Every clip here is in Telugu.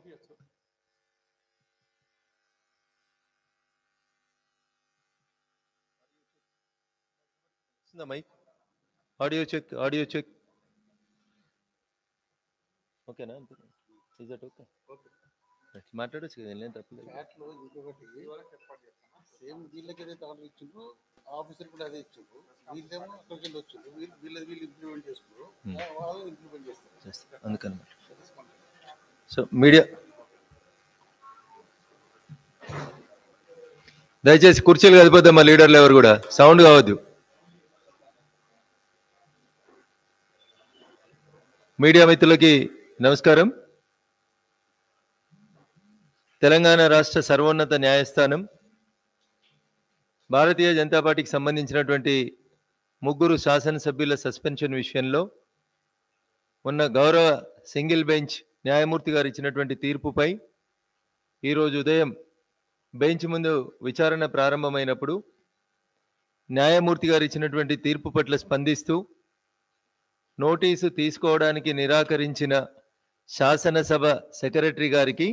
వస్తుందా mike audio check audio check ఓకేనా ఇజ్ దట్ ఓకే మాట్లాడొచ్చు కదా నేను తప్పలేదు ఫ్లాట్లో ఇంకొకటి సేమ్ వీళ్ళకి ఏదైతే ఆర్డర్ ఇచ్చిండ్రో ఆఫీసర్ కూడా అదే ఇచ్చిండ్రు వీళ్ళేమో అక్కడికి వెళ్ళి వచ్చిండ్రు వీళ్ళు వీళ్ళది వీళ్ళు ఇంప్లిమెంట్ చేసుకున్నారు వాళ్ళు ఇంప్లిమెంట్ చేస్తారు చేస్తా అందుకనమాట సో మీడియా దయచేసి కుర్చీలు కదిపోతాం మా లీడర్లు ఎవరు కూడా సౌండ్ కావద్దు మీడియా మిత్రులకి నమస్కారం తెలంగాణ రాష్ట్ర సర్వోన్నత న్యాయస్థానం భారతీయ జనతా పార్టీకి సంబంధించినటువంటి ముగ్గురు శాసనసభ్యుల సస్పెన్షన్ విషయంలో ఉన్న గౌరవ సింగిల్ బెంచ్ న్యాయమూర్తి గారు ఇచ్చినటువంటి తీర్పుపై ఈరోజు ఉదయం బెంచ్ ముందు విచారణ ప్రారంభమైనప్పుడు న్యాయమూర్తి గారు ఇచ్చినటువంటి తీర్పు పట్ల స్పందిస్తూ నోటీసు తీసుకోవడానికి నిరాకరించిన శాసనసభ సెక్రటరీ గారికి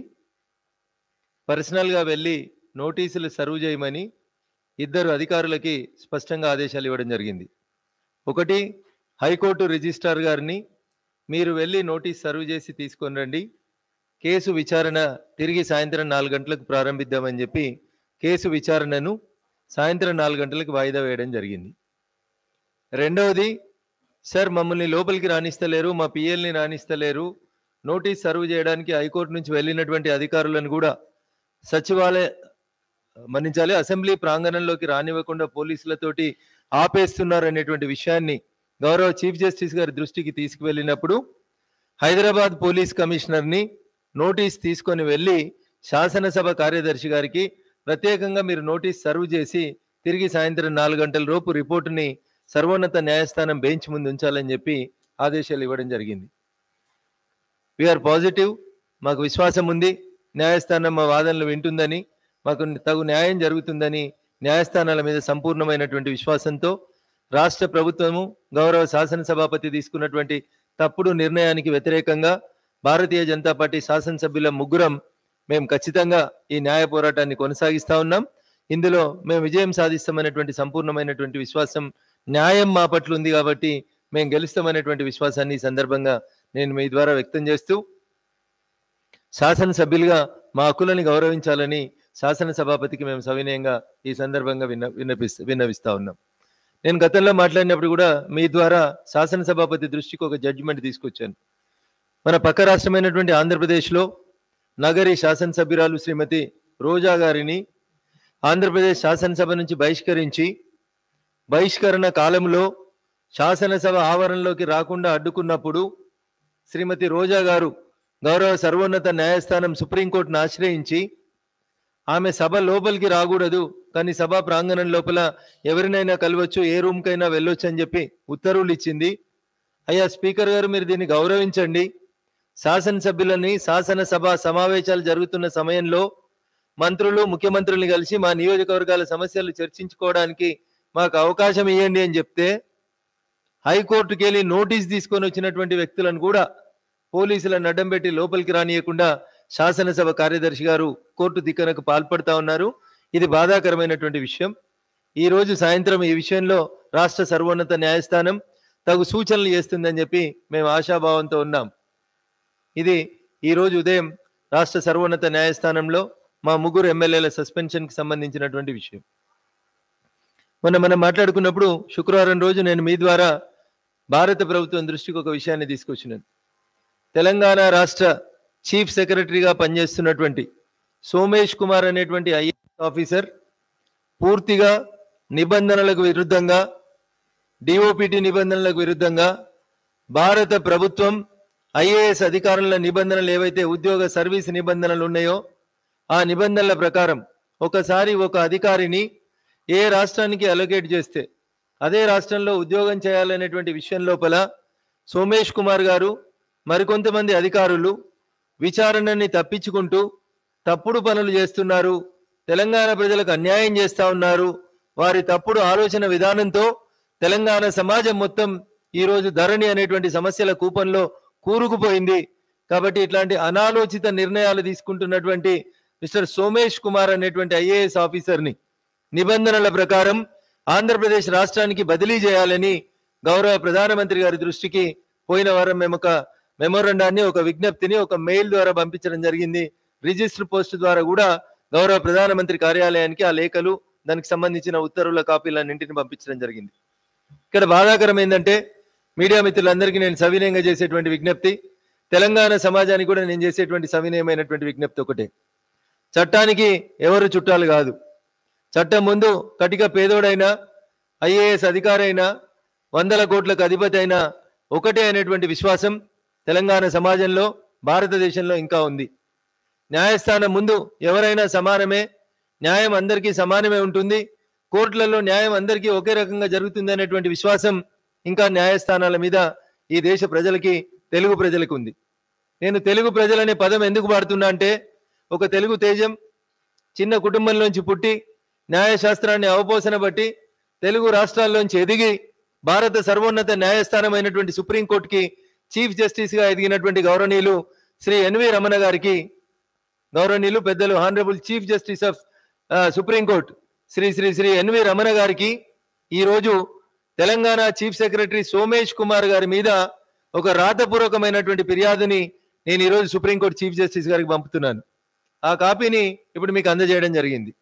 పర్సనల్గా వెళ్ళి నోటీసులు సర్వ్ చేయమని ఇద్దరు అధికారులకి స్పష్టంగా ఆదేశాలు ఇవ్వడం జరిగింది ఒకటి హైకోర్టు రిజిస్ట్రార్ గారిని మీరు వెళ్ళి నోటీస్ సర్వ్ చేసి తీసుకొని రండి కేసు విచారణ తిరిగి సాయంత్రం నాలుగు గంటలకు ప్రారంభిద్దామని చెప్పి కేసు విచారణను సాయంత్రం నాలుగు గంటలకు వాయిదా వేయడం జరిగింది రెండవది సార్ మమ్మల్ని లోపలికి రాణిస్తలేరు మా పిఎల్ని రాణిస్తలేరు నోటీస్ సర్వ్ చేయడానికి హైకోర్టు నుంచి వెళ్ళినటువంటి అధికారులను కూడా సచివాలయ మన్నించాలి అసెంబ్లీ ప్రాంగణంలోకి రానివ్వకుండా పోలీసులతోటి ఆపేస్తున్నారు అనేటువంటి విషయాన్ని గౌరవ చీఫ్ జస్టిస్ గారి దృష్టికి తీసుకువెళ్ళినప్పుడు హైదరాబాద్ పోలీస్ కమిషనర్ని నోటీస్ తీసుకొని వెళ్ళి శాసనసభ కార్యదర్శి గారికి ప్రత్యేకంగా మీరు నోటీస్ సర్వ్ చేసి తిరిగి సాయంత్రం నాలుగు గంటల లోపు రిపోర్టుని సర్వోన్నత న్యాయస్థానం బెంచ్ ముందు ఉంచాలని చెప్పి ఆదేశాలు ఇవ్వడం జరిగింది వీఆర్ పాజిటివ్ మాకు విశ్వాసం ఉంది న్యాయస్థానం మా వాదనలు వింటుందని మాకు తగు న్యాయం జరుగుతుందని న్యాయస్థానాల మీద సంపూర్ణమైనటువంటి విశ్వాసంతో రాష్ట్ర ప్రభుత్వము గౌరవ శాసనసభాపతి తీసుకున్నటువంటి తప్పుడు నిర్ణయానికి వ్యతిరేకంగా భారతీయ జనతా పార్టీ శాసనసభ్యుల ముగ్గురం మేము ఖచ్చితంగా ఈ న్యాయ పోరాటాన్ని కొనసాగిస్తా ఉన్నాం ఇందులో మేము విజయం సాధిస్తామనేటువంటి సంపూర్ణమైనటువంటి విశ్వాసం న్యాయం మా పట్ల ఉంది కాబట్టి మేము గెలుస్తామనేటువంటి విశ్వాసాన్ని ఈ సందర్భంగా నేను మీ ద్వారా వ్యక్తం చేస్తూ శాసనసభ్యులుగా మా హక్కులని గౌరవించాలని శాసనసభాపతికి మేము సవినయంగా ఈ సందర్భంగా విన్న విన్నపిస్తా విన్నవిస్తా ఉన్నాం నేను గతంలో మాట్లాడినప్పుడు కూడా మీ ద్వారా శాసనసభాపతి దృష్టికి ఒక జడ్జిమెంట్ తీసుకొచ్చాను మన పక్క రాష్ట్రమైనటువంటి ఆంధ్రప్రదేశ్లో నగరి శాసనసభ్యురాలు శ్రీమతి రోజా గారిని ఆంధ్రప్రదేశ్ శాసనసభ నుంచి బహిష్కరించి బహిష్కరణ కాలంలో శాసనసభ ఆవరణలోకి రాకుండా అడ్డుకున్నప్పుడు శ్రీమతి రోజా గారు గౌరవ సర్వోన్నత న్యాయస్థానం సుప్రీంకోర్టును ఆశ్రయించి ఆమె సభ లోపలికి రాకూడదు కానీ సభా ప్రాంగణం లోపల ఎవరినైనా కలవచ్చు ఏ రూమ్కైనా వెళ్ళొచ్చు అని చెప్పి ఉత్తర్వులు ఇచ్చింది అయ్యా స్పీకర్ గారు మీరు దీన్ని గౌరవించండి శాసనసభ్యులని శాసనసభ సమావేశాలు జరుగుతున్న సమయంలో మంత్రులు ముఖ్యమంత్రుల్ని కలిసి మా నియోజకవర్గాల సమస్యలు చర్చించుకోవడానికి మాకు అవకాశం ఇవ్వండి అని చెప్తే హైకోర్టుకి వెళ్ళి నోటీస్ తీసుకొని వచ్చినటువంటి వ్యక్తులను కూడా పోలీసులను అడ్డం పెట్టి లోపలికి రానియకుండా శాసనసభ కార్యదర్శి గారు కోర్టు దిక్కనకు పాల్పడతా ఉన్నారు ఇది బాధాకరమైనటువంటి విషయం ఈ రోజు సాయంత్రం ఈ విషయంలో రాష్ట్ర సర్వోన్నత న్యాయస్థానం తగు సూచనలు చేస్తుందని చెప్పి మేము ఆశాభావంతో ఉన్నాం ఇది ఈ రోజు ఉదయం రాష్ట్ర సర్వోన్నత న్యాయస్థానంలో మా ముగ్గురు ఎమ్మెల్యేల సస్పెన్షన్కి సంబంధించినటువంటి విషయం మొన్న మనం మాట్లాడుకున్నప్పుడు శుక్రవారం రోజు నేను మీ ద్వారా భారత ప్రభుత్వం దృష్టికి ఒక విషయాన్ని తీసుకొచ్చినాను తెలంగాణ రాష్ట్ర చీఫ్ సెక్రటరీగా పనిచేస్తున్నటువంటి సోమేష్ కుమార్ అనేటువంటి ఐఏఎస్ ఆఫీసర్ పూర్తిగా నిబంధనలకు విరుద్ధంగా డిఓపిటి నిబంధనలకు విరుద్ధంగా భారత ప్రభుత్వం ఐఏఎస్ అధికారుల నిబంధనలు ఏవైతే ఉద్యోగ సర్వీస్ నిబంధనలు ఉన్నాయో ఆ నిబంధనల ప్రకారం ఒకసారి ఒక అధికారిని ఏ రాష్ట్రానికి అలొకేట్ చేస్తే అదే రాష్ట్రంలో ఉద్యోగం చేయాలనేటువంటి విషయం లోపల సోమేష్ కుమార్ గారు మరికొంతమంది అధికారులు విచారణని తప్పించుకుంటూ తప్పుడు పనులు చేస్తున్నారు తెలంగాణ ప్రజలకు అన్యాయం చేస్తా ఉన్నారు వారి తప్పుడు ఆలోచన విధానంతో తెలంగాణ సమాజం మొత్తం ఈ రోజు ధరణి అనేటువంటి సమస్యల కూపంలో కూరుకుపోయింది కాబట్టి ఇట్లాంటి అనాలోచిత నిర్ణయాలు తీసుకుంటున్నటువంటి మిస్టర్ సోమేష్ కుమార్ అనేటువంటి ఐఏఎస్ ఆఫీసర్ని నిబంధనల ప్రకారం ఆంధ్రప్రదేశ్ రాష్ట్రానికి బదిలీ చేయాలని గౌరవ ప్రధానమంత్రి గారి దృష్టికి పోయిన వారం మేము ఒక మెమోరండాన్ని ఒక విజ్ఞప్తిని ఒక మెయిల్ ద్వారా పంపించడం జరిగింది రిజిస్టర్ పోస్ట్ ద్వారా కూడా గౌరవ ప్రధానమంత్రి కార్యాలయానికి ఆ లేఖలు దానికి సంబంధించిన ఉత్తర్వుల కాపీలన్నింటిని పంపించడం జరిగింది ఇక్కడ బాధాకరం ఏంటంటే మీడియా మిత్రులందరికీ నేను సవినయంగా చేసేటువంటి విజ్ఞప్తి తెలంగాణ సమాజానికి కూడా నేను చేసేటువంటి సవినయమైనటువంటి విజ్ఞప్తి ఒకటే చట్టానికి ఎవరు చుట్టాలు కాదు చట్టం ముందు కటిక పేదోడైనా ఐఏఎస్ అధికారైనా వందల కోట్లకు అధిపతి అయినా ఒకటే అనేటువంటి విశ్వాసం తెలంగాణ సమాజంలో భారతదేశంలో ఇంకా ఉంది న్యాయస్థానం ముందు ఎవరైనా సమానమే న్యాయం అందరికీ సమానమే ఉంటుంది కోర్టులలో న్యాయం అందరికీ ఒకే రకంగా జరుగుతుంది అనేటువంటి విశ్వాసం ఇంకా న్యాయస్థానాల మీద ఈ దేశ ప్రజలకి తెలుగు ప్రజలకు ఉంది నేను తెలుగు ప్రజలనే పదం ఎందుకు వాడుతున్నా అంటే ఒక తెలుగు తేజం చిన్న కుటుంబంలోంచి పుట్టి న్యాయశాస్త్రాన్ని అవపోసన బట్టి తెలుగు రాష్ట్రాల్లోంచి ఎదిగి భారత సర్వోన్నత న్యాయస్థానమైనటువంటి సుప్రీంకోర్టుకి చీఫ్ జస్టిస్ గా ఎదిగినటువంటి గౌరవనీయులు శ్రీ ఎన్వి రమణ గారికి గౌరవనీయులు పెద్దలు honourable chief justice of supreme court Shri Shri Shri N V Ramana గారికి ఈ రోజు తెలంగాణ చీఫ్ సెక్రటరీ సోమేష్ కుమార్ గారి మీద ఒక రాతపూర్వకమైనటువంటి ఫిర్యాదుని నేను ఈరోజు సుప్రీంకోర్టు చీఫ్ జస్టిస్ గారికి పంపుతున్నాను ఆ కాపీని ఇప్పుడు మీకు అందజేయడం జరిగింది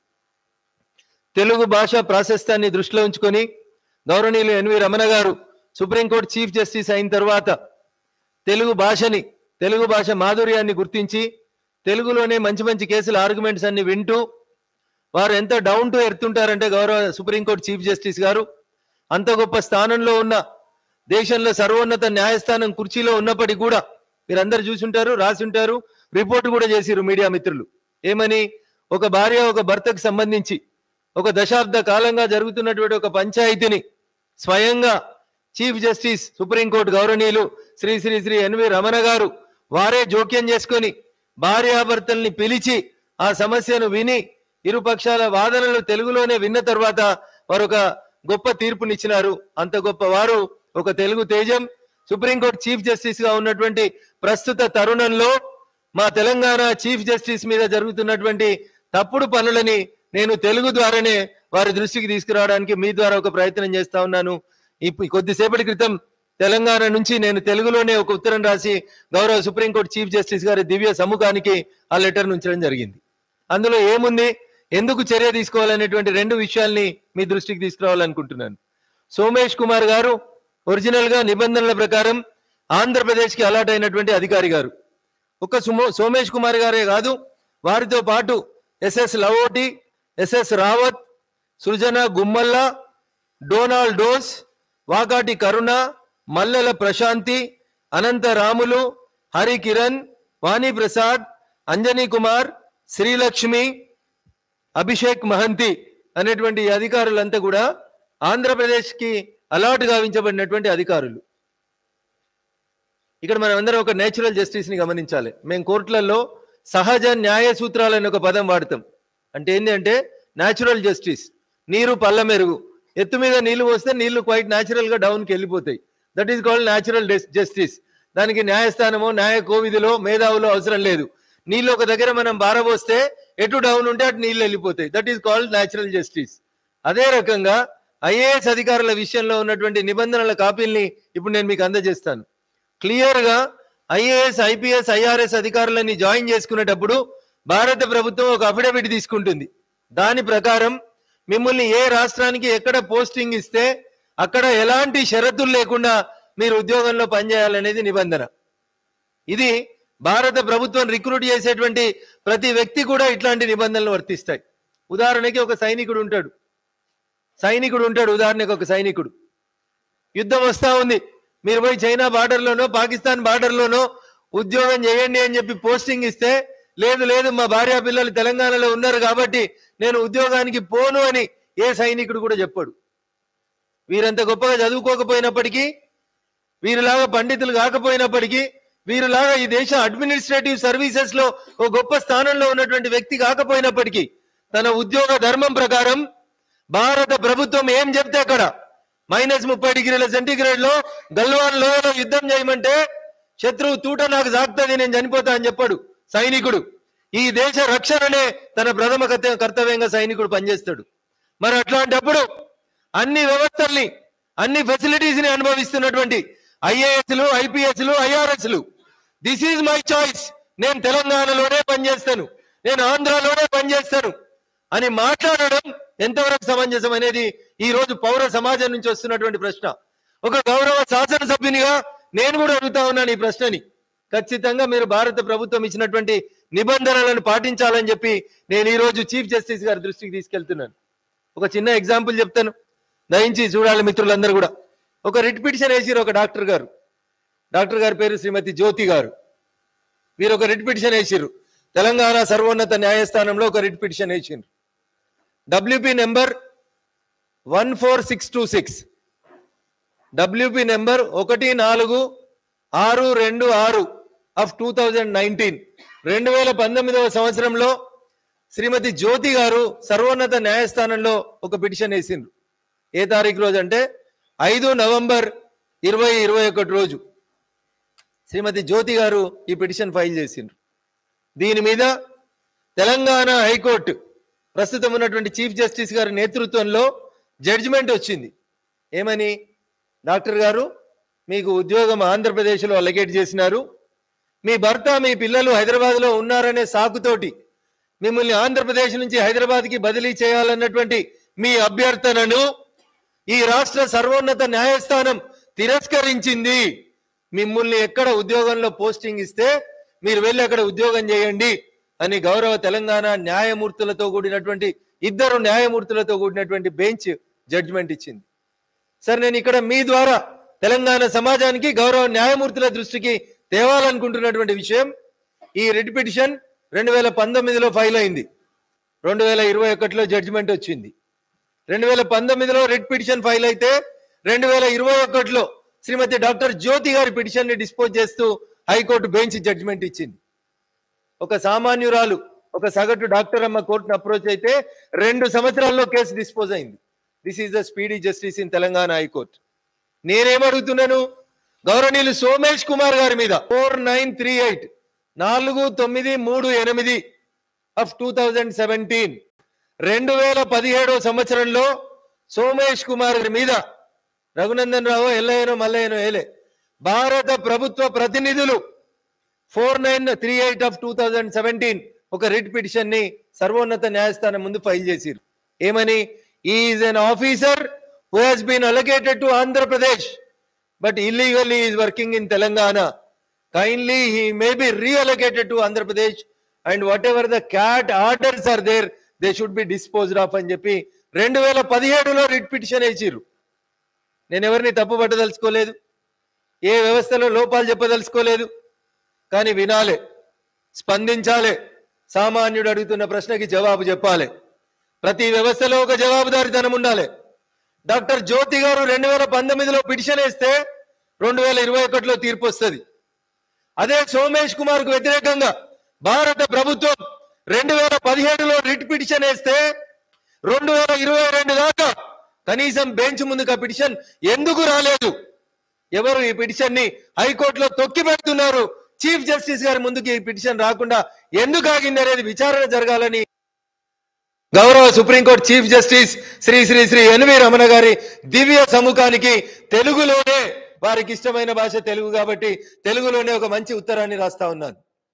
తెలుగు భాష ప్రాశస్త్యాన్ని దృష్టిలో ఉంచుకొని గౌరవనీయులు ఎన్వి రమణ గారు సుప్రీంకోర్టు చీఫ్ జస్టిస్ అయిన తర్వాత తెలుగు భాషని తెలుగు భాష మాధుర్యాన్ని గుర్తించి తెలుగులోనే మంచి మంచి కేసుల ఆర్గ్యుమెంట్స్ అన్ని వింటూ వారు ఎంత డౌన్ టు ఎర్త్ ఉంటారంటే గౌరవ సుప్రీంకోర్టు చీఫ్ జస్టిస్ గారు అంత గొప్ప స్థానంలో ఉన్న దేశంలో సర్వోన్నత న్యాయస్థానం కుర్చీలో ఉన్నప్పటికీ కూడా మీరందరూ చూసుంటారు రాసి ఉంటారు రిపోర్ట్ కూడా చేసిరు మీడియా మిత్రులు ఏమని ఒక భార్య ఒక భర్తకు సంబంధించి ఒక దశాబ్ద కాలంగా జరుగుతున్నటువంటి ఒక పంచాయతీని స్వయంగా చీఫ్ జస్టిస్ సుప్రీంకోర్టు గౌరవనీయులు శ్రీ శ్రీ శ్రీ ఎన్వి రమణ గారు వారే జోక్యం చేసుకొని భార్యాభర్తల్ని పిలిచి ఆ సమస్యను విని ఇరు పక్షాల వాదనలు తెలుగులోనే విన్న తర్వాత వారు ఒక గొప్ప తీర్పునిచ్చినారు అంత గొప్ప వారు ఒక తెలుగు తేజం సుప్రీంకోర్టు చీఫ్ జస్టిస్ గా ఉన్నటువంటి ప్రస్తుత తరుణంలో మా తెలంగాణ చీఫ్ జస్టిస్ మీద జరుగుతున్నటువంటి తప్పుడు పనులని నేను తెలుగు ద్వారానే వారి దృష్టికి తీసుకురావడానికి మీ ద్వారా ఒక ప్రయత్నం చేస్తా ఉన్నాను ఇప్పుడు కొద్దిసేపటి క్రితం తెలంగాణ నుంచి నేను తెలుగులోనే ఒక ఉత్తరం రాసి గౌరవ సుప్రీంకోర్టు చీఫ్ జస్టిస్ గారి దివ్య సముఖానికి ఆ లెటర్ ఉంచడం జరిగింది అందులో ఏముంది ఎందుకు చర్య తీసుకోవాలనేటువంటి రెండు విషయాల్ని మీ దృష్టికి తీసుకురావాలనుకుంటున్నాను సోమేష్ కుమార్ గారు ఒరిజినల్ గా నిబంధనల ప్రకారం ఆంధ్రప్రదేశ్ కి అలాట్ అయినటువంటి అధికారి గారు ఒక సుమో సోమేష్ కుమార్ గారే కాదు వారితో పాటు S S Lavoti S S Rawat Srujana Gummalla Donald డోస్ వాకాటి కరుణ మల్లెల ప్రశాంతి అనంత రాములు హరి కిరణ్ వాణి ప్రసాద్ అంజనీ కుమార్ శ్రీలక్ష్మి అభిషేక్ మహంతి అనేటువంటి ఈ అధికారులంతా కూడా ఆంధ్రప్రదేశ్ కి అలాట్ గావించబడినటువంటి అధికారులు ఇక్కడ మనం అందరం ఒక నేచురల్ జస్టిస్ ని గమనించాలి మేము కోర్టులలో సహజ న్యాయ సూత్రాలు అనే ఒక పదం వాడతాం అంటే ఏంటి అంటే న్యాచురల్ జస్టిస్ నీరు పల్ల మెరుగు ఎత్తు మీద నీళ్లు పోస్తే నీళ్లు క్వైట్ న్యాచురల్ గా డౌన్ కి వెళ్ళిపోతాయి that is called natural justice దానికి న్యాయస్థానమో న్యాయ కోవిధిలో మేధావులో అవసరం లేదు నీళ్ళు ఒక దగ్గర మనం బారబోస్తే ఎటు డౌన్ ఉంటే అటు నీళ్ళు వెళ్ళిపోతాయి that is called natural justice అదే రకంగా ఐఏఎస్ అధికారుల విషయంలో ఉన్నటువంటి నిబంధనల కాపీల్ని ఇప్పుడు నేను మీకు అందజేస్తాను క్లియర్ గా ఐఏఎస్ ఐపీఎస్ ఐఆర్ఎస్ అధికారులని జాయిన్ చేసుకునేటప్పుడు భారత ప్రభుత్వం ఒక అఫిడవిట్ తీసుకుంటుంది దాని ప్రకారం మిమ్మల్ని ఏ రాష్ట్రానికి ఎక్కడ పోస్టింగ్ ఇస్తే అక్కడ ఎలాంటి షరతులు లేకుండా మీరు ఉద్యోగంలో పనిచేయాలనేది నిబంధన ఇది భారత ప్రభుత్వం రిక్రూట్ చేసేటువంటి ప్రతి వ్యక్తి కూడా ఇట్లాంటి నిబంధనలు వర్తిస్తాయి ఉదాహరణకి ఒక సైనికుడు ఉంటాడు సైనికుడు ఉంటాడు ఉదాహరణకి ఒక సైనికుడు యుద్ధం వస్తా ఉంది మీరు పోయి చైనా బార్డర్లోనో పాకిస్తాన్ బార్డర్లోనో ఉద్యోగం చేయండి అని చెప్పి పోస్టింగ్ ఇస్తే లేదు లేదు మా భార్య పిల్లలు తెలంగాణలో ఉన్నారు కాబట్టి నేను ఉద్యోగానికి పోను అని ఏ సైనికుడు కూడా చెప్పాడు వీరంత గొప్పగా చదువుకోకపోయినప్పటికీ వీరిలాగా పండితులు కాకపోయినప్పటికీ వీరిలాగా ఈ దేశ అడ్మినిస్ట్రేటివ్ సర్వీసెస్ లో ఓ గొప్ప స్థానంలో ఉన్నటువంటి వ్యక్తి కాకపోయినప్పటికీ తన ఉద్యోగ ధర్మం ప్రకారం భారత ప్రభుత్వం ఏం చెప్తే అక్కడ మైనస్ ముప్పై డిగ్రీల సెంటీగ్రేడ్ లో గల్వాన్ లోయలో యుద్ధం చేయమంటే శత్రువు తూట నాకు సాగుతుంది నేను చనిపోతా అని చెప్పాడు సైనికుడు ఈ దేశ రక్షణనే తన ప్రథమ కర్త- కర్తవ్యంగా సైనికుడు పనిచేస్తాడు మరి అట్లాంటప్పుడు అన్ని వ్యవస్థల్ని అన్ని ఫెసిలిటీస్ ని అనుభవిస్తున్నటువంటి ఐఏఎస్లు ఐపీఎస్లు ఐఆర్ఎస్లు దిస్ ఈజ్ మై చాయిస్ నేను తెలంగాణలోనే పనిచేస్తాను నేను ఆంధ్రాలోనే పనిచేస్తాను అని మాట్లాడడం ఎంతవరకు సమంజసం అనేది ఈ రోజు పౌర సమాజం నుంచి వస్తున్నటువంటి ప్రశ్న ఒక గౌరవ శాసనసభ్యునిగా నేను కూడా అడుగుతా ఉన్నాను ఈ ప్రశ్నని ఖచ్చితంగా మీరు భారత ప్రభుత్వం ఇచ్చినటువంటి నిబంధనలను పాటించాలని చెప్పి నేను ఈ రోజు చీఫ్ జస్టిస్ గారి దృష్టికి తీసుకెళ్తున్నాను ఒక చిన్న ఎగ్జాంపుల్ చెప్తాను దయించి చూడాలి మిత్రులందరూ కూడా ఒక రిట్ పిటిషన్ వేసిరు ఒక డాక్టర్ గారు డాక్టర్ గారి పేరు శ్రీమతి జ్యోతి గారు వీరు ఒక రిట్ పిటిషన్ వేసిర్రు తెలంగాణ సర్వోన్నత న్యాయస్థానంలో ఒక రిట్ పిటిషన్ వేసిండ్రు WP number one four six two six WP number ఒకటి నాలుగు ఆరు రెండు ఆరు ఆఫ్ టూ థౌజండ్ నైన్టీన్ రెండు వేల పంతొమ్మిదవ సంవత్సరంలో శ్రీమతి జ్యోతి గారు సర్వోన్నత న్యాయస్థానంలో ఒక పిటిషన్ వేసిండ్రు ఏ తారీఖు రోజు అంటే ఐదు నవంబర్ ఇరవై ఇరవై ఒకటి రోజు శ్రీమతి జ్యోతి గారు ఈ పిటిషన్ ఫైల్ చేసిండ్రు దీని మీద తెలంగాణ హైకోర్టు ప్రస్తుతం ఉన్నటువంటి చీఫ్ జస్టిస్ గారి నేతృత్వంలో జడ్జిమెంట్ వచ్చింది ఏమని డాక్టర్ గారు మీకు ఉద్యోగం ఆంధ్రప్రదేశ్లో అలకేట్ చేసినారు మీ భర్త మీ పిల్లలు హైదరాబాద్లో ఉన్నారనే సాకుతోటి మిమ్మల్ని ఆంధ్రప్రదేశ్ నుంచి హైదరాబాద్కి బదిలీ చేయాలన్నటువంటి మీ అభ్యర్థనను ఈ రాష్ట్ర సర్వోన్నత న్యాయస్థానం తిరస్కరించింది మిమ్మల్ని ఎక్కడ ఉద్యోగంలో పోస్టింగ్ ఇస్తే మీరు వెళ్ళి అక్కడ ఉద్యోగం చేయండి అని గౌరవ తెలంగాణ న్యాయమూర్తులతో కూడినటువంటి ఇద్దరు న్యాయమూర్తులతో కూడినటువంటి బెంచ్ జడ్జిమెంట్ ఇచ్చింది సార్ నేను ఇక్కడ మీ ద్వారా తెలంగాణ సమాజానికి గౌరవ న్యాయమూర్తుల దృష్టికి తేవాలనుకుంటున్నటువంటి విషయం ఈ రిట్ పిటిషన్ రెండు వేల పంతొమ్మిదిలో ఫైల్ అయింది రెండు వేల ఇరవై ఒకటిలో జడ్జిమెంట్ వచ్చింది రెండు వేల పంతొమ్మిదిలో రిట్ పిటిషన్ ఫైల్ అయితే రెండు వేల ఇరవై ఒకటిలో శ్రీమతి డాక్టర్ జ్యోతి గారి పిటిషన్ ని డిస్పోజ్ చేస్తూ హైకోర్టు బెంచ్ జడ్జిమెంట్ ఇచ్చింది ఒక సామాన్యురాలు ఒక సగటు డాక్టర్ అమ్మ కోర్టును అప్రోచ్ అయితే రెండు సంవత్సరాల్లో కేసు డిస్పోజ్ అయింది this is the speedy justice in Telangana high court నేనేమడుగుతున్నాను గౌరవనీయులు సోమేష్ కుమార్ గారి మీద ఫోర్ నైన్ త్రీ ఎయిట్ నాలుగు తొమ్మిది మూడు ఎనిమిది ఆఫ్ టూ థౌజండ్ సెవెంటీన్ రెండు వేల పదిహేడో సంవత్సరంలో సోమేష్ కుమార్ గారి మీద రఘునందన్ రావు ఎల్లయ్యనో మల్లయ్యనో ఏలే భారత ప్రభుత్వ ప్రతినిధులు four nine three eight of two thousand seventeen ఒక రిట్ పిటిషన్ ని సర్వోన్నత న్యాయస్థానం ముందు ఫైల్ చేసిరు ఏమని is an officer who has been allocated to Andhra Pradesh but illegally is working in Telangana kindly he may be reallocated to Andhra Pradesh and whatever the CAT orders are there they should be disposed of అని చెప్పి రెండు వేల పదిహేడులో రిట్ పిటిషన్ వేసిర్రు నేను ఎవరిని తప్పు పట్టదలుచుకోలేదు ఏ వ్యవస్థలో లోపాలు చెప్పదలుచుకోలేదు కానీ వినాలి స్పందించాలి సామాన్యుడు అడుగుతున్న ప్రశ్నకి జవాబు చెప్పాలి ప్రతి వ్యవస్థలో ఒక జవాబుదారితనం ఉండాలి డాక్టర్ జ్యోతి గారు రెండు వేల పంతొమ్మిదిలో పిటిషన్ వేస్తే రెండు వేల ఇరవై ఒకటిలో తీర్పు వస్తుంది అదే సోమేష్ కుమార్ కు వ్యతిరేకంగా భారత ప్రభుత్వం రెండు వేల పదిహేడులో రిట్ పిటిషన్ వేస్తే రెండు వేల ఇరవై రెండు దాకా కనీసం బెంచ్ ముందుకు ఆ పిటిషన్ ఎందుకు రాలేదు ఎవరు ఈ పిటిషన్ ని హైకోర్టులో తొక్కి పెడుతున్నారు చీఫ్ జస్టిస్ గారి ముందుకు ఈ పిటిషన్ రాకుండా ఎందుకు ఆగింది అనేది విచారణ జరగాలని గౌరవ supreme court chief justice Shri Shri Shri N V Ramana గారి దివ్య సముఖానికి తెలుగులోనే వారికి ఇష్టమైన భాష తెలుగు కాబట్టి తెలుగులోనే ఒక మంచి ఉత్తరాన్ని రాస్తా ఉన్నాను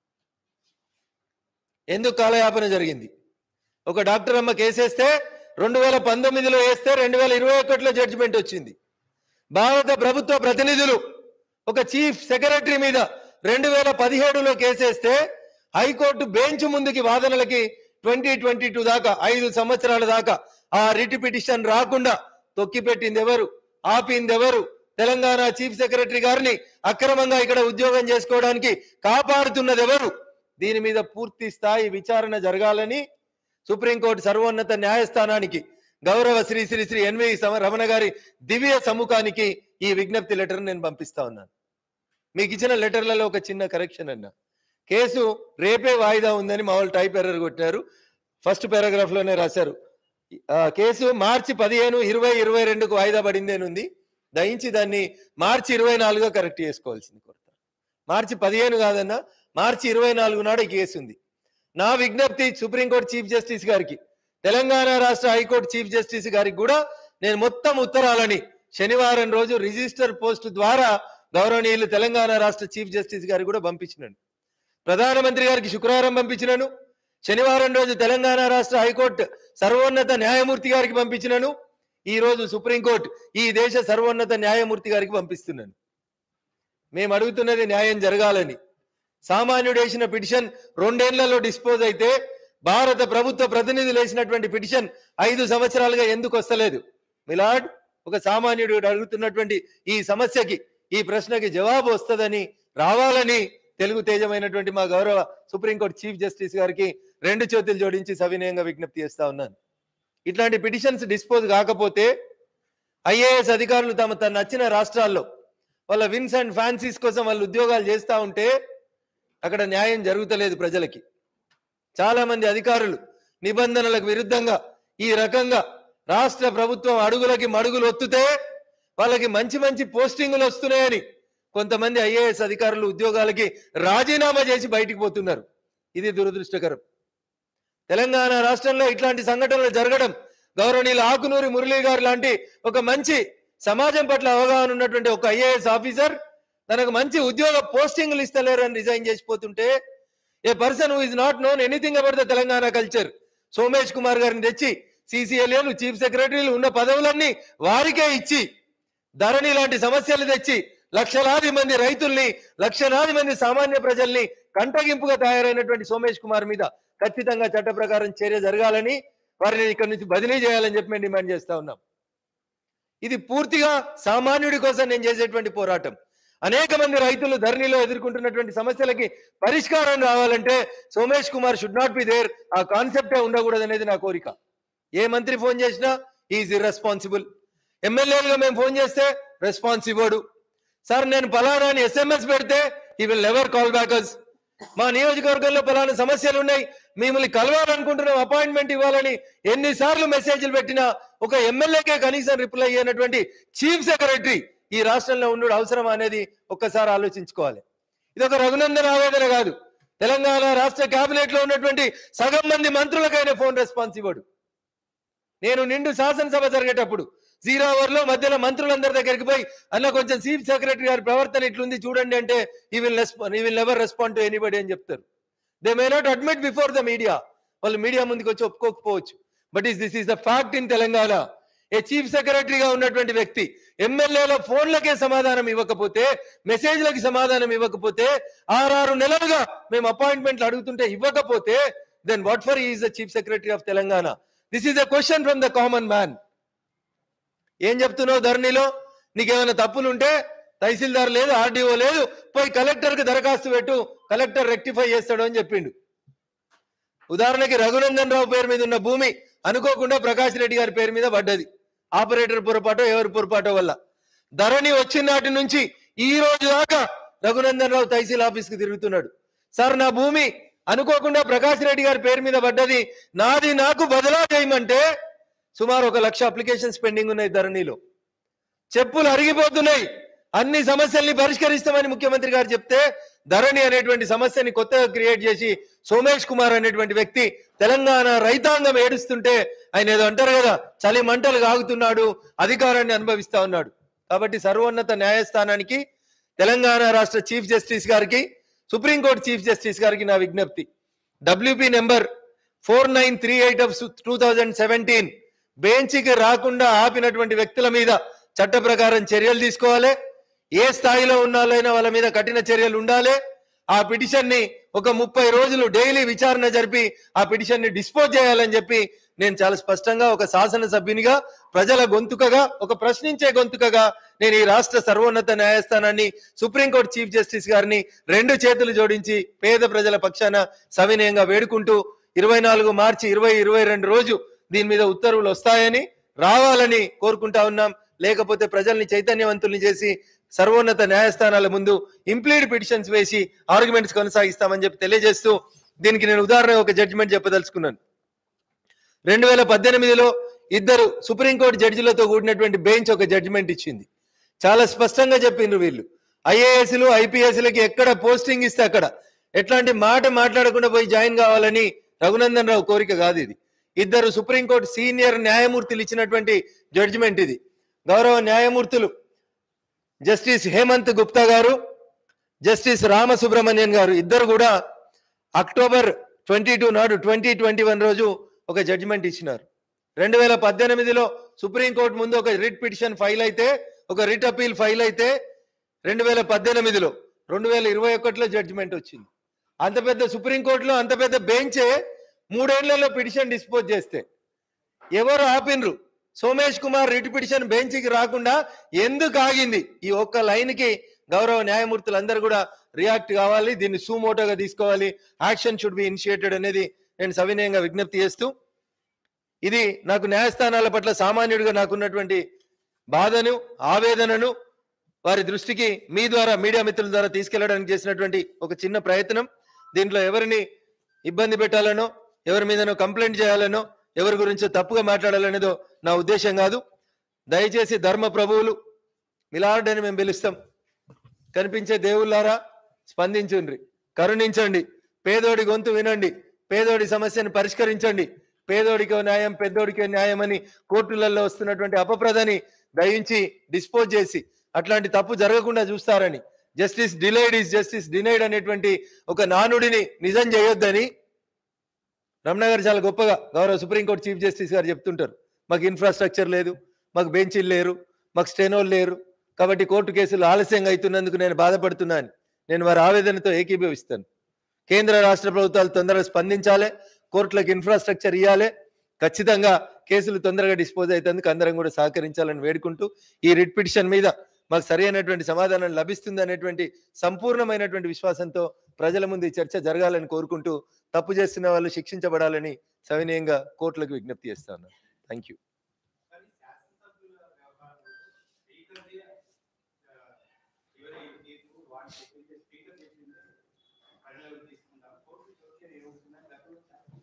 ఎందుకు కాలయాపన జరిగింది ఒక డాక్టర్ అమ్మ కేసేస్తే రెండు వేల పంతొమ్మిదిలో వేస్తే రెండు వేల ఇరవై ఒకటిలో జడ్జిమెంట్ వచ్చింది భారత ప్రభుత్వ ప్రతినిధులు ఒక చీఫ్ సెక్రటరీ మీద రెండు వేల పదిహేడులో కేసేస్తే హైకోర్టు బెంచ్ ముందుకి వాదనలకి ట్వంటీ ట్వంటీ టూ దాకా ఐదు సంవత్సరాల దాకా ఆ రిట్ పిటిషన్ రాకుండా తొక్కిపెట్టింది ఎవరు ఆపింది ఎవరు తెలంగాణ చీఫ్ సెక్రటరీ గారిని అక్రమంగా ఇక్కడ ఉద్యోగం చేసుకోవడానికి కాపాడుతున్నది ఎవరు దీని మీద పూర్తి స్థాయి విచారణ జరగాలని సుప్రీంకోర్టు సర్వోన్నత న్యాయస్థానానికి గౌరవ శ్రీ శ్రీ శ్రీ ఎన్వి సమ- రమణ గారి దివ్య సముఖానికి ఈ విజ్ఞప్తి లెటర్ నేను పంపిస్తా ఉన్నాను మీకు ఇచ్చిన లెటర్లలో ఒక చిన్న కరెక్షన్ అన్న కేసు రేపే వాయిదా ఉందని మా వాళ్ళు టైప్ ఎర్రర్ కొట్టారు ఫస్ట్ పారాగ్రాఫ్ లోనే రాశారు ఆ, కేసు మార్చి పదిహేను ఇరవై ఇరవై రెండుకు వాయిదా పడింది అని ఉంది దయించి దాన్ని మార్చి ఇరవై నాలుగుగా కరెక్ట్ చేసుకోవాల్సింది కోరుతా మార్చి పదిహేను కాదన్నా మార్చి ఇరవై నాలుగు నాడు ఈ కేసు ఉంది నా విజ్ఞప్తి సుప్రీంకోర్టు చీఫ్ జస్టిస్ గారికి తెలంగాణ రాష్ట్ర హైకోర్టు చీఫ్ జస్టిస్ గారికి కూడా నేను మొత్తం ఉత్తరాలని శనివారం రోజు రిజిస్టర్ పోస్ట్ ద్వారా గౌరవనీయులు తెలంగాణ రాష్ట్ర చీఫ్ జస్టిస్ గారికి కూడా పంపించినాను ప్రధానమంత్రి గారికి శుక్రవారం పంపించినాను శనివారం రోజు తెలంగాణ రాష్ట్ర హైకోర్టు సర్వోన్నత న్యాయమూర్తి గారికి పంపించినాను ఈ రోజు సుప్రీంకోర్టు ఈ దేశ సర్వోన్నత న్యాయమూర్తి గారికి పంపిస్తున్నాను మేము అడుగుతున్నది న్యాయం జరగాలని సామాన్యుడు వేసిన పిటిషన్ రెండేళ్లలో డిస్పోజ్ అయితే భారత ప్రభుత్వ ప్రతినిధులు వేసినటువంటి పిటిషన్ ఐదు సంవత్సరాలుగా ఎందుకు వస్తలేదు మిలాడ్ ఒక సామాన్యుడు అడుగుతున్నటువంటి ఈ సమస్యకి ఈ ప్రశ్నకి జవాబు వస్తుందని రావాలని తెలుగు తేజమైనటువంటి మా గౌరవ సుప్రీంకోర్టు చీఫ్ జస్టిస్ గారికి రెండు చేతులు జోడించి సవినయంగా విజ్ఞప్తి చేస్తా ఉన్నాను ఇట్లాంటి పిటిషన్స్ డిస్పోజ్ కాకపోతే ఐఏఎస్ అధికారులు తమ తన నచ్చిన రాష్ట్రాల్లో వాళ్ళ విన్స్ అండ్ ఫ్యాన్సీస్ కోసం వాళ్ళు ఉద్యోగాలు చేస్తూ ఉంటే అక్కడ న్యాయం జరుగుతలేదు ప్రజలకి చాలా మంది అధికారులు నిబంధనలకు విరుద్ధంగా ఈ రకంగా రాష్ట్ర ప్రభుత్వం అడుగులకి మడుగులు ఒత్తుతే వాళ్ళకి మంచి మంచి పోస్టింగులు వస్తున్నాయని కొంతమంది ఐఏఎస్ అధికారులు ఉద్యోగాలకి రాజీనామా చేసి బయటికి పోతున్నారు ఇది దురదృష్టకరం తెలంగాణ రాష్ట్రంలో ఇట్లాంటి సంఘటనలు జరగడం గౌరవనీయులు ఆకునూరి మురళీ గారు లాంటి ఒక మంచి సమాజం పట్ల అవగాహన ఉన్నటువంటి ఒక ఐఏఎస్ ఆఫీసర్ తనకు మంచి ఉద్యోగ పోస్టింగ్లు ఇస్తలేరు అని రిజైన్ చేసిపోతుంటే a person who is not known anything about the Telangana culture Somesh Kumar గారిని తెచ్చి సిసిఎల్ఏలు చీఫ్ సెక్రటరీలు ఉన్న పదవులన్నీ వారికే ఇచ్చి ధరణి లాంటి సమస్యలు తెచ్చి లక్షలాది మంది రైతుల్ని లక్షలాది మంది సామాన్య ప్రజల్ని కంటగింపుగా తయారైనటువంటి సోమేష్ కుమార్ మీద ఖచ్చితంగా చట్ట ప్రకారం చర్య జరగాలని వారిని ఇక్కడి నుంచి బదిలీ చేయాలని చెప్పి మేము డిమాండ్ చేస్తా ఉన్నాం ఇది పూర్తిగా సామాన్యుడి కోసం నేను చేసేటువంటి పోరాటం అనేక మంది రైతులు ధరణిలో ఎదుర్కొంటున్నటువంటి సమస్యలకి పరిష్కారం రావాలంటే Somesh Kumar should not be there ఆ కాన్సెప్టే ఉండకూడదు అనేది నా కోరిక ఏ మంత్రి ఫోన్ చేసినా ఈజ్ ఇర్రెస్పాన్సిబుల్ ఎమ్మెల్యేలుగా మేము ఫోన్ చేస్తే రెస్పాన్స్ ఇవ్వడు సార్ నేను పలానా అని ఎస్ఎంఎస్ పెడితే ఈ విల్ నెవర్ కాల్ బ్యాకర్స్ మా నియోజకవర్గంలో పలానా సమస్యలు ఉన్నాయి మిమ్మల్ని కలవాలనుకుంటున్నాం అపాయింట్మెంట్ ఇవ్వాలని ఎన్నిసార్లు మెసేజ్లు పెట్టినా ఒక ఎమ్మెల్యేకే కనీసం రిప్లై అయ్యేటటువంటి చీఫ్ సెక్రటరీ ఈ రాష్ట్రంలో ఉండు అవసరం అనేది ఒక్కసారి ఆలోచించుకోవాలి ఇది ఒక రఘునందన్ ఆవేదన కాదు తెలంగాణ రాష్ట్ర కేబినెట్ లో ఉన్నటువంటి సగం మంది మంత్రులకైనా ఫోన్ రెస్పాన్స్ ఇవ్వడు నేను నిండు శాసనసభ జరిగేటప్పుడు జీరో అవర్ లో మధ్యలో మంత్రులందరి దగ్గరికి పోయి అన్న కొంచెం చీఫ్ సెక్రటరీ గారి ప్రవర్తన ఇట్లుంది చూడండి అంటే he will he will never respond to anybody అని చెప్తారు they may not admit before the media వాళ్ళు మీడియా ముందుకు వచ్చి ఒప్పుకోకపోవచ్చు but is this is the fact in Telangana a chief సెక్రటరీగా ఉన్నటువంటి వ్యక్తి ఎమ్మెల్యేల ఫోన్లకే సమాధానం ఇవ్వకపోతే మెసేజ్లకి సమాధానం ఇవ్వకపోతే ఆరారు నెలలుగా మేము అపాయింట్మెంట్లు అడుగుతుంటే ఇవ్వకపోతే then what for is the chief secretary of Telangana this is the question from the common man ఏం చెప్తున్నావు ధరణిలో నీకేమైనా తప్పులు ఉంటే తహసీల్దార్ లేదు ఆర్డీఓ లేదు పోయి కలెక్టర్ కి దరఖాస్తు పెట్టు కలెక్టర్ రెక్టిఫై చేస్తాడు అని చెప్పిండు ఉదాహరణకి రఘునందన్ రావు పేరు మీద ఉన్న భూమి అనుకోకుండా ప్రకాష్ రెడ్డి గారి పేరు మీద పడ్డది ఆపరేటర్ పొరపాటో ఎవరి పొరపాటో వల్ల ధరణి వచ్చిన నాటి నుంచి ఈ రోజు దాకా రఘునందన్ రావు తహసీల్ ఆఫీస్ కి తిరుగుతున్నాడు సార్ నా భూమి అనుకోకుండా ప్రకాష్ రెడ్డి గారి పేరు మీద పడ్డది నాది నాకు బదలా చేయమంటే సుమారు ఒక లక్ష అప్లికేషన్స్ పెండింగ్ ఉన్నాయి ధరణిలో చెప్పులు అరిగిపోతున్నాయి అన్ని సమస్యల్ని పరిష్కరిస్తామని ముఖ్యమంత్రి గారు చెప్తే ధరణి అనేటువంటి సమస్యని కొత్తగా క్రియేట్ చేసి సోమేష్ కుమార్ అనేటువంటి వ్యక్తి తెలంగాణ రైతాంగం ఏడుస్తుంటే ఆయన ఏదో అంటారు కదా చలి మంటలు కాగుతున్నాడు అధికారాన్ని అనుభవిస్తా ఉన్నాడు కాబట్టి సర్వోన్నత న్యాయస్థానానికి తెలంగాణ రాష్ట్ర చీఫ్ జస్టిస్ గారికి సుప్రీంకోర్టు చీఫ్ జస్టిస్ గారికి నా విజ్ఞప్తి W P number four nine three eight of two thousand seventeen బెంచ్కి రాకుండా ఆపినటువంటి వ్యక్తుల మీద చట్ట ప్రకారం చర్యలు తీసుకోవాలి ఏ స్థాయిలో ఉన్నాలైనా వాళ్ళ మీద కఠిన చర్యలు ఉండాలి ఆ పిటిషన్ ని ఒక ముప్పై రోజులు డైలీ విచారణ జరిపి ఆ పిటిషన్ ని డిస్పోజ్ చేయాలని చెప్పి నేను చాలా స్పష్టంగా ఒక శాసనసభ్యునిగా ప్రజల గొంతుకగా ఒక ప్రశ్నించే గొంతుకగా నేను ఈ రాష్ట్ర సర్వోన్నత న్యాయస్థానాన్ని సుప్రీంకోర్టు చీఫ్ జస్టిస్ గారిని రెండు చేతులు జోడించి పేద ప్రజల పక్షాన సవినయంగా వేడుకుంటూ ఇరవై నాలుగు మార్చి ఇరవై ఇరవై రెండు రోజు దీని మీద ఉత్తర్వులు వస్తాయని రావాలని కోరుకుంటా ఉన్నాం లేకపోతే ప్రజల్ని చైతన్యవంతుల్ని చేసి సర్వోన్నత న్యాయస్థానాల ముందు ఇంప్లీడ్ పిటిషన్స్ వేసి ఆర్గ్యుమెంట్స్ కొనసాగిస్తామని చెప్పి తెలియజేస్తూ దీనికి నేను ఉదాహరణ ఒక జడ్జిమెంట్ చెప్పదలుచుకున్నాను రెండు వేల పద్దెనిమిదిలో ఇద్దరు సుప్రీంకోర్టు జడ్జిలతో కూడినటువంటి బెంచ్ ఒక జడ్జిమెంట్ ఇచ్చింది చాలా స్పష్టంగా చెప్పిండ్రు వీళ్ళు ఐఏఎస్లు ఐపీఎస్లకి ఎక్కడ పోస్టింగ్ ఇస్తే అక్కడ ఎట్లాంటి మాట మాట్లాడకుండా పోయి జాయిన్ కావాలని రఘునందన్ రావు కోరిక కాదు ఇది ఇద్దరు సుప్రీంకోర్టు సీనియర్ న్యాయమూర్తులు ఇచ్చినటువంటి జడ్జిమెంట్ ఇది గౌరవ న్యాయమూర్తులు జస్టిస్ హేమంత్ గుప్తా గారు జస్టిస్ రామసుబ్రహ్మణ్యన్ గారు ఇద్దరు కూడా అక్టోబర్ ట్వంటీ టూ నాడు ట్వంటీ ట్వంటీ వన్ రోజు ఒక జడ్జిమెంట్ ఇచ్చినారు రెండు వేల పద్దెనిమిదిలో సుప్రీంకోర్టు ముందు ఒక రిట్ పిటిషన్ ఫైల్ అయితే ఒక రిట్ అపీల్ ఫైల్ అయితే రెండు వేల పద్దెనిమిదిలో రెండు వేల ఇరవై ఒకటిలో జడ్జిమెంట్ వచ్చింది అంత పెద్ద సుప్రీంకోర్టులో అంత పెద్ద బెంచే మూడేళ్లలో పిటిషన్ డిస్పోజ్ చేస్తే ఎవరు ఆపినరు సోమేష్ కుమార్ రిట్ పిటిషన్ బెంచ్కి రాకుండా ఎందుకు ఆగింది ఈ ఒక్క లైన్కి గౌరవ న్యాయమూర్తులందరూ కూడా రియాక్ట్ కావాలి దీన్ని సూమోటోగా తీసుకోవాలి యాక్షన్ షుడ్ బి ఇనిషియేటెడ్ అనేది నేను సవినయంగా విజ్ఞప్తి చేస్తూ ఇది నాకు న్యాయస్థానాల పట్ల సామాన్యుడిగా నాకున్నటువంటి బాధను ఆవేదనను వారి దృష్టికి మీ ద్వారా మీడియా మిత్రుల ద్వారా తీసుకెళ్లడానికి చేసినటువంటి ఒక చిన్న ప్రయత్నం దీంట్లో ఎవరిని ఇబ్బంది పెట్టాలనో ఎవరి మీదనో కంప్లైంట్ చేయాలనో ఎవరి గురించో తప్పుగా మాట్లాడాలనేదో నా ఉద్దేశం కాదు దయచేసి ధర్మ ప్రభువులు మిలార్డ్ అని మేము పిలుస్తాం కనిపించే దేవుళ్ళారా స్పందించుండ్రి కరుణించండి పేదోడి గొంతు వినండి పేదోడి సమస్యను పరిష్కరించండి పేదోడికో న్యాయం పెద్దోడికో న్యాయం అని కోర్టులలో వస్తున్నటువంటి అపప్రదని దయించి డిస్పోజ్ చేసి అట్లాంటి తప్పు జరగకుండా చూస్తారని justice delayed is justice denied అనేటువంటి ఒక నానుడిని నిజం చేయొద్దని రమణ గారు చాలా గొప్పగా గౌరవ సుప్రీంకోర్టు చీఫ్ జస్టిస్ గారు చెప్తుంటారు మాకు ఇన్ఫ్రాస్ట్రక్చర్ లేదు మాకు బెంచీలు లేరు మాకు స్టెనోలు లేరు కాబట్టి కోర్టు కేసులు ఆలస్యంగా అవుతున్నందుకు నేను బాధపడుతున్నాను నేను వారి ఆవేదనతో ఏకీభవిస్తాను కేంద్ర రాష్ట్ర ప్రభుత్వాలు తొందరగా స్పందించాలి కోర్టులకు ఇన్ఫ్రాస్ట్రక్చర్ ఇవ్వాలి ఖచ్చితంగా కేసులు తొందరగా డిస్పోజ్ అవుతందుకు అందరం కూడా సహకరించాలని వేడుకుంటూ ఈ రిట్ పిటిషన్ మీద మాకు సరైనటువంటి సమాధానం లభిస్తుంది అనేటువంటి సంపూర్ణమైనటువంటి విశ్వాసంతో ప్రజల ముందు ఈ చర్చ జరగాలని కోరుకుంటూ తప్పు చేస్తున్న వాళ్ళు శిక్షించబడాలని సవినయంగా కోర్టులకు విజ్ఞప్తి చేస్తాను థ్యాంక్ యూ కానీ శాసనసభ్యుల వ్యవహారంలో స్పీకర్ది ఆ, ఎవరి తీర్పు వాటి చెప్పింది స్పీకర్ చెప్పింది పరిణామం తీసుకుంటాం కోర్టు చూస్తే ఏమవుతుందని గతంలో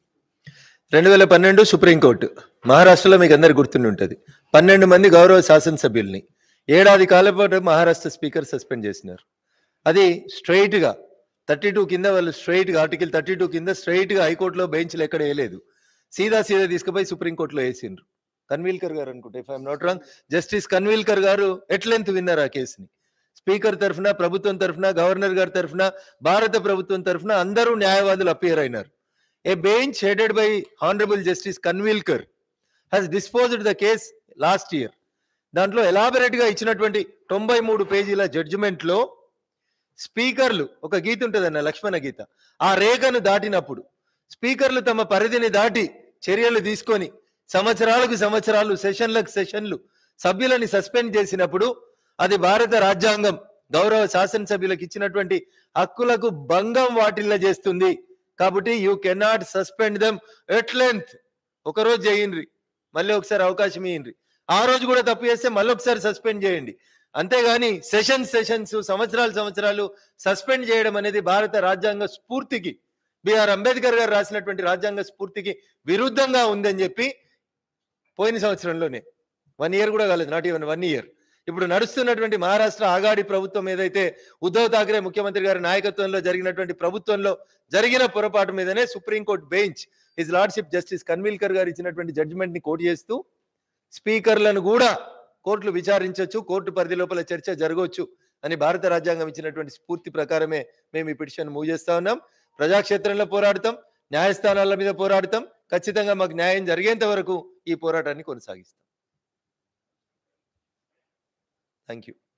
చాలా రెండు వేల పన్నెండు సుప్రీంకోర్టు మహారాష్ట్రలో మీకు అందరికి గుర్తుండి ఉంటుంది పన్నెండు మంది గౌరవ శాసనసభ్యుల్ని ఏడాది కాలం పాటు మహారాష్ట్ర స్పీకర్ సస్పెండ్ చేసినారు అది straight గా థర్టీ టూ కింద వాళ్ళు straight గా ఆర్టికల్ థర్టీ టూ కింద straight గా హైకోర్టులో బెంచ్లు ఎక్కడ వేయలేదు సీదా సీదా తీసుకుపోయి సుప్రీంకోర్టులో వేసిండ్రు కన్వీల్కర్ గారు అనుకుంటే if I'm not wrong justice Khanwilkar గారు ఎట్లెంత్ విన్నారు ఆ కేసుని స్పీకర్ తరఫున ప్రభుత్వం తరఫున గవర్నర్ గారి తరఫున భారత ప్రభుత్వం తరఫున అందరూ న్యాయవాదులు అపియర్ అయినారు a bench headed by honourable justice Khanwilkar has disposed the case last year దాంట్లో ఎలాబరేట్ గా ఇచ్చినటువంటి తొంభై మూడు పేజీల జడ్జిమెంట్ లో స్పీకర్లు ఒక గీత ఉంటుందన్న లక్ష్మణ గీత ఆ రేఖను దాటినప్పుడు స్పీకర్లు తమ పరిధిని దాటి చర్యలు తీసుకొని సంవత్సరాలకు సంవత్సరాలు సెషన్లకు సెషన్లు సభ్యులని సస్పెండ్ చేసినప్పుడు అది భారత రాజ్యాంగం గౌరవ శాసనసభ్యులకు ఇచ్చినటువంటి హక్కులకు భంగం వాటిల్ల చేస్తుంది కాబట్టి you cannot suspend them at length ఒకరోజు చేయండి మళ్ళీ ఒకసారి అవకాశం ఇయ్యండి ఆ రోజు కూడా తప్పు చేస్తే మళ్ళీ ఒకసారి సస్పెండ్ చేయండి అంతేగాని సెషన్స్ సెషన్స్ సంవత్సరాలు సంవత్సరాలు సస్పెండ్ చేయడం అనేది భారత రాజ్యాంగ స్ఫూర్తికి బిఆర్ అంబేద్కర్ గారు రాసినటువంటి రాజ్యాంగ స్ఫూర్తికి విరుద్ధంగా ఉందని చెప్పి పోయిన సంవత్సరంలోనే వన్ ఇయర్ కూడా కాలేదు నాట్ ఈవెన్ వన్ ఇయర్ ఇప్పుడు నడుస్తున్నటువంటి మహారాష్ట్ర ఆగాడి ప్రభుత్వం ఏదైతే ఉద్ధవ్ ఠాక్రే ముఖ్యమంత్రి గారి నాయకత్వంలో జరిగినటువంటి ప్రభుత్వంలో జరిగిన పొరపాటు మీదనే supreme court bench his lordship justice Khanwilkar గారు ఇచ్చినటువంటి జడ్జిమెంట్ ని కోట్ చేస్తూ స్పీకర్లను కూడా కోర్టులు విచారించవచ్చు కోర్టు పరిధి లోపల చర్చ జరగవచ్చు అని భారత రాజ్యాంగం ఇచ్చినటువంటి స్ఫూర్తి ప్రకారమే మేము ఈ పిటిషన్ మూవ్ చేస్తా ఉన్నాం ప్రజాక్షేత్రంలో పోరాడతాం న్యాయస్థానాల మీద పోరాడతాం ఖచ్చితంగా మాకు న్యాయం జరిగేంత వరకు ఈ పోరాటాన్ని కొనసాగిస్తాం థ్యాంక్ యూ